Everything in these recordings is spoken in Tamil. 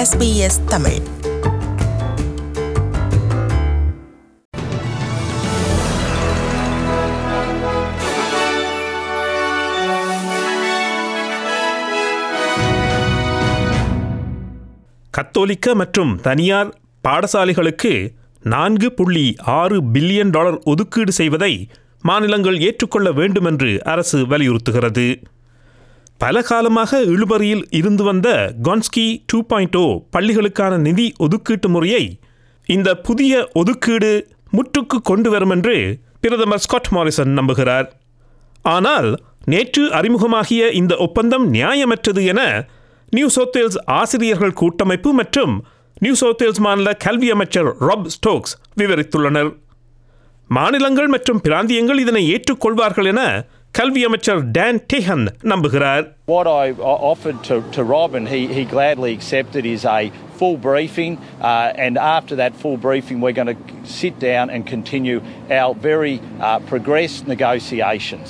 SBS தமிழ் கத்தோலிக்க மற்றும் தனியார் பாடசாலைகளுக்கு நான்கு புள்ளி ஆறு பில்லியன் டாலர் ஒதுக்கீடு செய்வதை மாநிலங்கள் ஏற்றுக்கொள்ள வேண்டும் என்று அரசு வலியுறுத்துகிறது பல காலமாக இழுபறியில் இருந்து வந்த கான்ஸ்கி டூ பாயிண்ட் ஓ பள்ளிகளுக்கான நிதி ஒதுக்கீட்டு முறையை இந்த புதிய ஒதுக்கீடு முற்றுக்கு கொண்டு வரும் என்று பிரதமர் ஸ்காட் மாரிசன் நம்புகிறார் ஆனால் நேற்று அறிமுகமாகிய இந்த ஒப்பந்தம் நியாயமற்றது என நியூ சவுத் வேல்ஸ் ஆசிரியர்கள் கூட்டமைப்பு மற்றும் நியூ சவுத் வேல்ஸ் மாநில கல்வி அமைச்சர் ராப் ஸ்டோக்ஸ் விவரித்துள்ளனர் மாநிலங்கள் மற்றும் பிராந்தியங்கள் இதனை ஏற்றுக்கொள்வார்கள் என கல்வி அமைச்சர் டான் டேஹன் நம்புகிறார் What I o- offered to, to Rob, and he, he gladly accepted, is a full briefing. Uh, and after that full briefing, we're going to sit down and continue our very uh, progressed negotiations.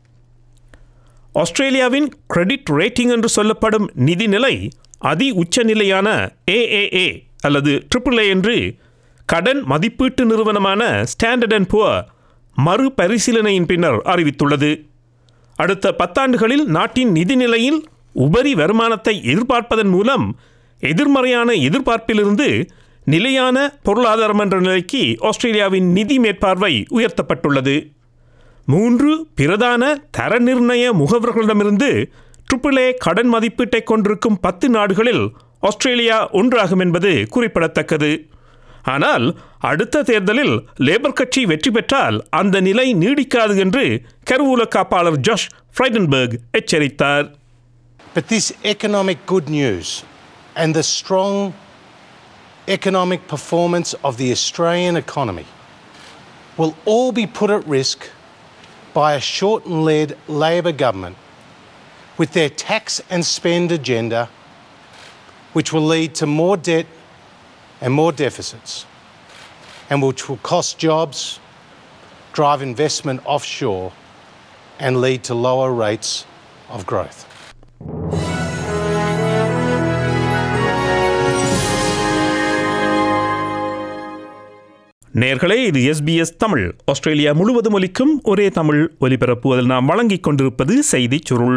ஆஸ்திரேலியாவின் கிரெடிட் ரேட்டிங் என்று சொல்லப்படும் நிதிநிலை அதி உச்சநிலையான ஏஏஏ அல்லது ட்ரிபிள் ஏ என்று கடன் மதிப்பீட்டு நிறுவனமான ஸ்டாண்டர்ட் அண்ட் புவர் மறுபரிசீலனையின் பின்னர் அறிவித்துள்ளது அடுத்த பத்தாண்டுகளில் நாட்டின் நிதிநிலையில் உபரி வருமானத்தை எதிர்பார்ப்பதன் மூலம் எதிர்மறையான எதிர்பார்ப்பிலிருந்து நிலையான பொருளாதாரம் என்ற நிலைக்கு ஆஸ்திரேலியாவின் நிதி மேற்பார்வை உயர்த்தப்பட்டுள்ளது மூன்று பிரதான தர நிர்ணய முகவர்களிடமிருந்து ட்ரிபிள் ஏ கடன் மதிப்பீட்டை கொண்டிருக்கும் பத்து நாடுகளில் ஆஸ்திரேலியா ஒன்றாகும் என்பது குறிப்பிடத்தக்கது ஆனால் அடுத்த தேர்தலில் லேபர் கட்சி வெற்றி பெற்றால் அந்த நிலை நீடிக்காது என்று கருவூல காப்பாளர் ஜாஷ் ஃப்ரைடன்பர்க் எச்சரித்தார் But this economic good news and the strong economic performance of the Australian economy will all be put at risk by a Shorten led Labor government with their tax and spend agenda, which will lead to more debt and more deficits, and which will cost jobs, drive investment offshore, and lead to lower rates of growth. நேர்களே இது எஸ்பிஎஸ் தமிழ் ஆஸ்திரேலியா முழுவதும் ஒலிக்கும் ஒரே தமிழ் ஒலிபரப்பு அதில் நாம் வழங்கிக் கொண்டிருப்பது செய்திச் சுருள்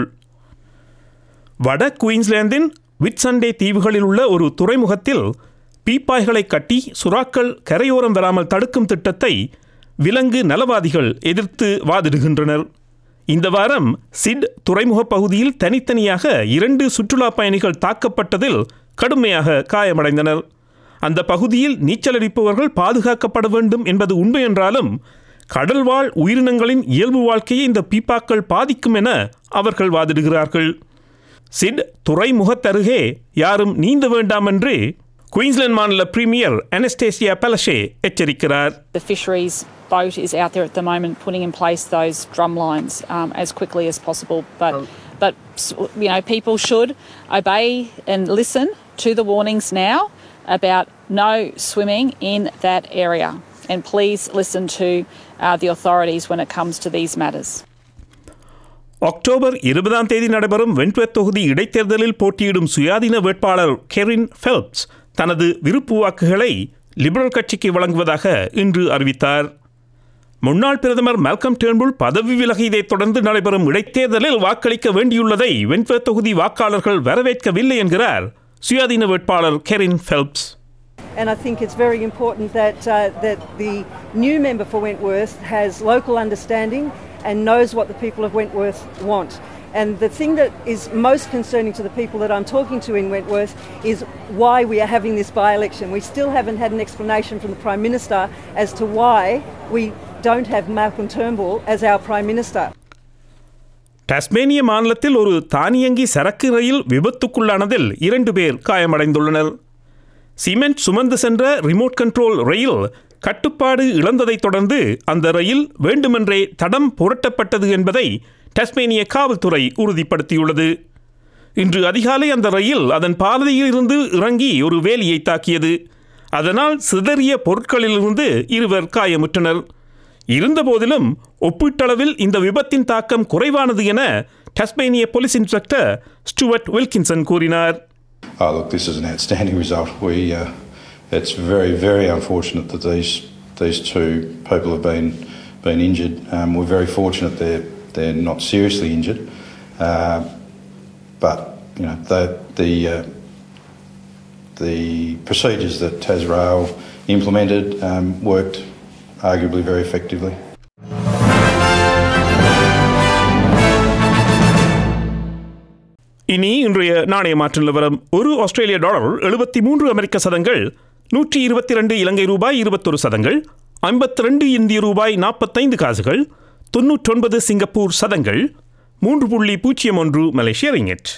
வட குயின்ஸ்லாந்தின் விட்சண்டே தீவுகளில் உள்ள ஒரு துறைமுகத்தில் பீப்பாய்களை கட்டி சுறாக்கள் கரையோரம் வராமல் தடுக்கும் திட்டத்தை விலங்கு நலவாதிகள் எதிர்த்து வாதிடுகின்றனர் இந்த வாரம் சிட் துறைமுக பகுதியில் தனித்தனியாக இரண்டு சுற்றுலா பயணிகள் தாக்கப்பட்டதில் கடுமையாக காயமடைந்தனர் அந்த பகுதியில் நீச்சலடிப்பவர்கள் பாதுகாக்கப்பட வேண்டும் என்பது உண்மை என்றாலும் கடல்வாழ் உயிரினங்களின் இயல்பு வாழ்க்கையை இந்த பீப்பாக்கள் பாதிக்கும் என அவர்கள் வாதிடுகிறார்கள் சிட் துறைமுகத்தருகே யாரும் நீந்த வேண்டாம் என்று குயின்ஸ்லாந்து மாநில பிரீமியர் அனஸ்டேசியா பெலஷே எச்சரிக்கிறார் The fisheries boat is out there at the moment putting in place those drum lines um, as quickly as possible. But, but you know, people should obey and listen to the warnings now about no swimming in that area. And please listen to uh, the authorities when it comes to these matters. October இருபதாம் தேதி நடைபெறும் வென்ட்வெத் தொகுதி இடைத்தேர்தலில் போட்டியிடும் சுயாதீன வேட்பாளர் கெரின் ஃபெல்ப்ஸ் தனது விருப்பு வாக்குகளை லிபரல் கட்சிக்கு வழங்குவதாக இன்று அறிவித்தார் முன்னாள் பிரதமர் மால்கம் டேர்ன்புல் பதவி விலகியதைத் தொடர்ந்து நடைபெறும் இடைத்தேர்தலில் வாக்களிக்க வேண்டியுள்ளதை வென்ட்வெத் தொகுதி வாக்காளர்கள் வரவேற்கவில்லை என்கிறார் சுயாதீன வேட்பாளர் Kerryn Phelps And I think it's very important that, uh, that the new member for Wentworth has local understanding and knows what the people of Wentworth want. And the thing that is most concerning to the people that I'm talking to in Wentworth is why we are having this by election. We still haven't had an explanation from the Prime Minister as to why we don't have Malcolm Turnbull as our Prime Minister. Tasmanian மாநிலத்தில் ஒரு தானியங்கி சரக்கு ரயில் விபத்துக்குள்ளானதில் இரண்டு பேர் காயமடைந்துள்ளனர் சிமெண்ட் சுமந்து சென்ற ரிமோட் கண்ட்ரோல் ரயில் கட்டுப்பாடு இழந்ததைத் தொடர்ந்து அந்த ரயில் வேண்டுமென்றே தடம் புரட்டப்பட்டது என்பதை டாஸ்மேனிய காவல்துறை உறுதிப்படுத்தியுள்ளது இன்று அதிகாலை அந்த ரயில் அதன் பாதையில் இருந்து இறங்கி ஒரு வேலியை தாக்கியது அதனால் சிதறிய பொருட்களிலிருந்து இருவர் காயமுற்றனர் இருந்தபோதிலும் ஒப்பீட்டளவில் இந்த விபத்தின் தாக்கம் குறைவானது என Tasmanian police inspector Stuart Wilkinson கூறினார் Oh, look, this is an outstanding result. We, uh, it's very, very unfortunate that these these two people have been been injured. Um, we're very fortunate they're they're not seriously injured, uh, but you know the the uh, the procedures that Tasrail implemented um, worked arguably very effectively. இனி இன்றைய நாணய மாற்று நிலவரம் ஒரு ஆஸ்திரேலிய டாலர் எழுபத்தி மூன்று அமெரிக்க சதங்கள் நூற்றி இருபத்தி ரெண்டு இலங்கை ரூபாய் இருபத்தொரு சதங்கள் ஐம்பத்தி ரெண்டு இந்திய ரூபாய் நாற்பத்தைந்து காசுகள் தொன்னூற்றொன்பது சிங்கப்பூர் சதங்கள் மூன்று புள்ளி பூஜ்ஜியம் ஒன்று மலேசிய ரிங்கெட்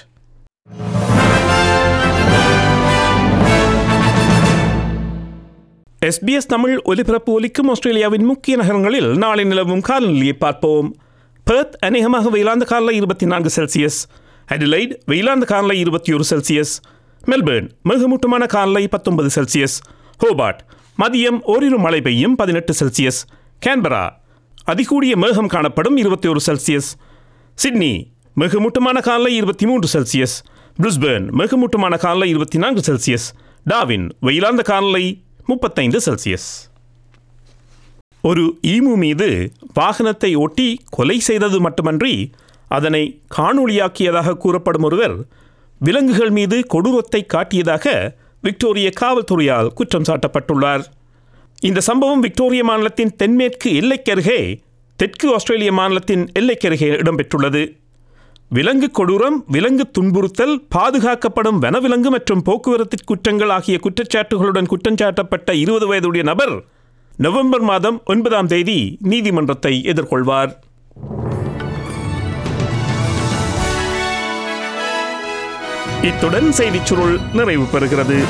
எஸ்பிஎஸ் தமிழ் ஒலிபரப்பு ஒலிக்கும் ஆஸ்திரேலியாவின் முக்கிய நகரங்களில் நாளை நிலவும் காலநிலையை பார்ப்போம் பெர்த் அநேகமாக வெயிலாந்த காலை இருபத்தி நான்கு செல்சியஸ் அடிலைட் வெயிலாந்த காலை இருபத்தி ஒரு செல்சியஸ் மெல்பேர்ன் மிகமூட்டமான காலை பத்தொன்பது செல்சியஸ் ஹோபார்ட் மதியம் ஓரிரு மழை பெய்யும் பதினெட்டு செல்சியஸ் கேன்பரா அதிகூடிய மேகம் காணப்படும் இருபத்தி ஒரு செல்சியஸ் சிட்னி மிகமூட்டமான காலை இருபத்தி மூன்று செல்சியஸ் பிரிஸ்பேர்ன் மிகமூட்டமான காலை இருபத்தி நான்கு செல்சியஸ் டாவின் வெயிலாந்த காலை முப்பத்தைந்து செல்சியஸ் ஒரு ஈமு மீது வாகனத்தை ஒட்டி கொலை செய்தது மட்டுமன்றி அதனை காணொளியாக்கியதாக கூறப்படும் ஒருவர் விலங்குகள் மீது கொடூரத்தை காட்டியதாக விக்டோரிய காவல்துறையால் குற்றம் சாட்டப்பட்டுள்ளார் இந்த சம்பவம் விக்டோரிய மாநிலத்தின் தென்மேற்கு எல்லைக்கருகே தெற்கு ஆஸ்திரேலிய மாநிலத்தின் எல்லைக்கருகே இடம்பெற்றுள்ளது விலங்கு கொடூரம் விலங்கு துன்புறுத்தல் பாதுகாக்கப்படும் வனவிலங்கு மற்றும் போக்குவரத்து குற்றங்கள் ஆகிய குற்றச்சாட்டுகளுடன் குற்றஞ்சாட்டப்பட்ட இருபது வயதுடைய நபர் நவம்பர் மாதம் ஒன்பதாம் தேதி நீதிமன்றத்தை எதிர்கொள்வார் இத்துடன் செய்திச் சுருள் நிறைவு பெறுகிறது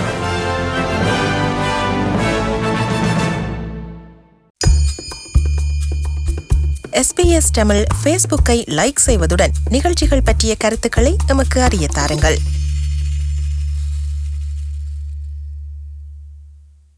எஸ்பிஎஸ் தமிழ் ஃபேஸ்புக்கை லைக் செய்வதுடன் நிகழ்ச்சிகள் பற்றிய கருத்துக்களை எமக்கு அறிய தாருங்கள்